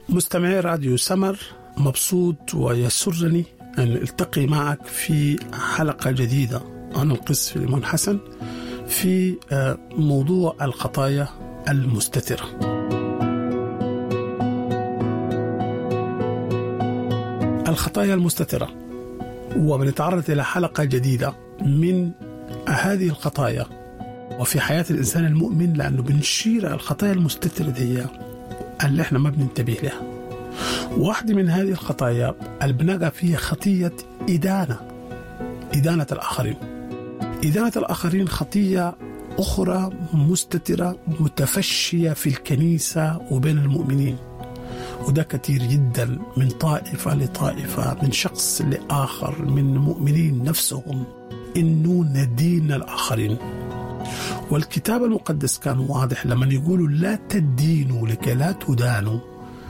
مستمعي راديو سمر مبسوط ويسرني أن ألتقي معك في حلقة جديدة عن القس فيليمون حسن في آه، موضوع الخطايا المستترة الخطايا المستترة وبنتعرض إلى حلقة جديدة من هذه الخطايا وفي حياة الإنسان المؤمن لأنه بنشير الخطايا المستترة دي اللي احنا ما بننتبه لها واحدة من هذه الخطايا اللي بنقع فيها خطية إدانة إدانة الآخرين إدانة الآخرين خطية أخرى مستترة متفشية في الكنيسة وبين المؤمنين وده كثير جدا من طائفة لطائفة من شخص لآخر من مؤمنين نفسهم إنه ندين الآخرين والكتاب المقدس كان واضح لما يقولوا لا تدينوا لكي لا تدانوا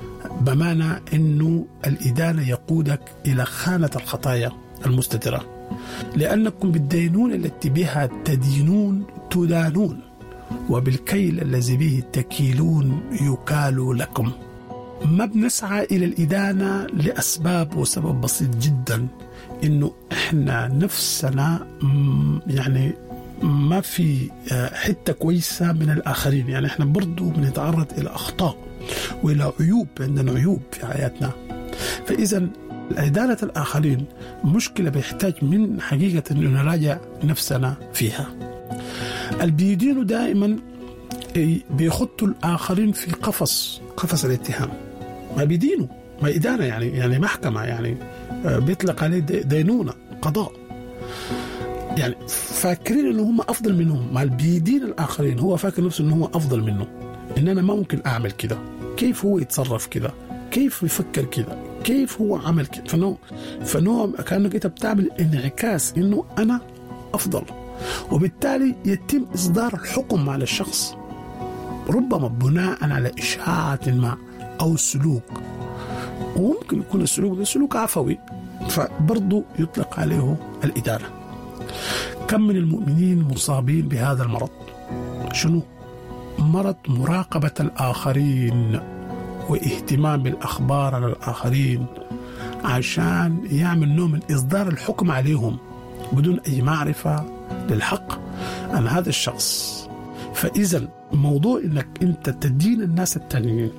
بمعنى انه الادانه يقودك الى خانه الخطايا المستتره لانكم بالدينون التي بها تدينون تدانون وبالكيل الذي به تكيلون يكال لكم ما بنسعى الى الادانه لاسباب وسبب بسيط جدا انه احنا نفسنا م- يعني ما في آه، حته كويسه من الاخرين يعني احنا برضو بنتعرض الى اخطاء والى عيوب عندنا عيوب في حياتنا فاذا إدانة الآخرين مشكلة بيحتاج من حقيقة أنه نراجع نفسنا فيها اللي بيدينوا دائما إيه، بيخطوا الآخرين في قفص قفص الاتهام ما بيدينوا ما إدانة يعني يعني محكمة يعني آه، بيطلق عليه دي- دينونة قضاء يعني فاكرين انه هم افضل منهم مع بيدين الاخرين هو فاكر نفسه انه هو افضل منه ان انا ما ممكن اعمل كده كيف هو يتصرف كده كيف يفكر كده كيف هو عمل كده فنوع فنوع كانك انت بتعمل انعكاس انه انا افضل وبالتالي يتم اصدار الحكم على الشخص ربما بناء على اشاعه ما او سلوك وممكن يكون السلوك ده سلوك عفوي فبرضه يطلق عليه الادانه كم من المؤمنين مصابين بهذا المرض شنو مرض مراقبة الآخرين واهتمام بالأخبار على الآخرين عشان يعمل نوع من إصدار الحكم عليهم بدون أي معرفة للحق عن هذا الشخص فإذا موضوع إنك أنت تدين الناس التانيين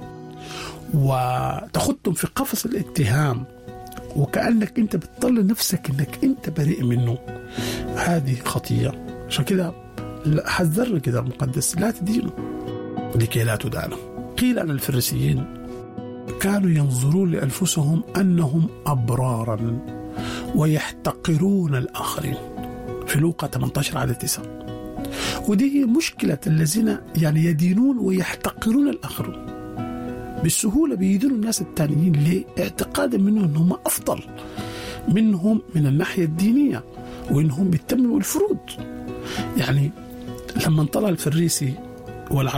وتخطهم في قفص الاتهام وكأنك أنت بتطلع نفسك أنك أنت بريء منه هذه خطية عشان كده حذرنا كده المقدس لا تدينوا لكي لا تدانوا قيل أن الفريسيين كانوا ينظرون لأنفسهم أنهم أبرارا ويحتقرون الآخرين في لوقا 18 عدد 9 ودي هي مشكلة الذين يعني يدينون ويحتقرون الآخرون بالسهولة بيدينوا الناس التانيين ليه؟ اعتقادا منهم أنهم أفضل منهم من الناحية الدينية وإنهم بيتمموا الفروض يعني لما طلع الفريسي والعشر